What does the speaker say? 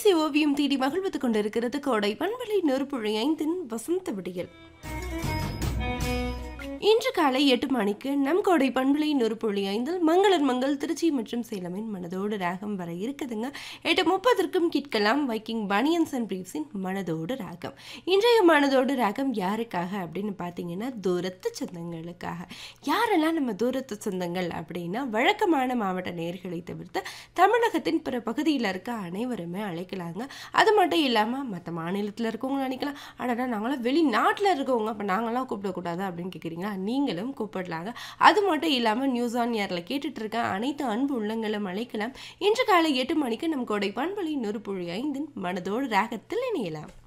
இன்னிசை ஓவியம் தீடி மகிழ்வது கொண்டிருக்கிறது கோடை பண்பலை நெருப்புழை ஐந்தின் வசந்த விடியல் இன்று காலை எட்டு மணிக்கு நம் கோடை பண்பலை நொறுப்புள்ளி ஐந்தில் மங்களர் மங்கள் திருச்சி மற்றும் சேலமின் மனதோடு ராகம் வர இருக்குதுங்க எட்டு முப்பதற்கும் கேட்கலாம் வைக்கிங் பனியன்ஸ் அண்ட் பிரீவ்ஸின் மனதோடு ராகம் இன்றைய மனதோடு ராகம் யாருக்காக அப்படின்னு பார்த்தீங்கன்னா தூரத்து சொந்தங்களுக்காக யாரெல்லாம் நம்ம தூரத்து சொந்தங்கள் அப்படின்னா வழக்கமான மாவட்ட நேர்களை தவிர்த்து தமிழகத்தின் பிற பகுதியில் இருக்க அனைவருமே அழைக்கலாங்க அது மட்டும் இல்லாமல் மற்ற மாநிலத்தில் இருக்கவங்க நினைக்கலாம் அடடா நாங்களாம் வெளிநாட்டில் இருக்கவங்க அப்போ நாங்களாம் கூப்பிடக்கூடாது அப்படின்னு கேட்குறீங்களா நீங்களும் கூப்பிடலாங்க அது மட்டும் இல்லாமல் நியூஸ் ஆன் ஏரில் கேட்டுட்டு இருக்க அனைத்து அன்பு உள்ளங்களும் அழைக்கலாம் இன்று காலை எட்டு மணிக்கு நம் கோடை பண்பலை நொறுப்புழி ஐந்தின் மனதோடு ராகத்தில் இணையலாம்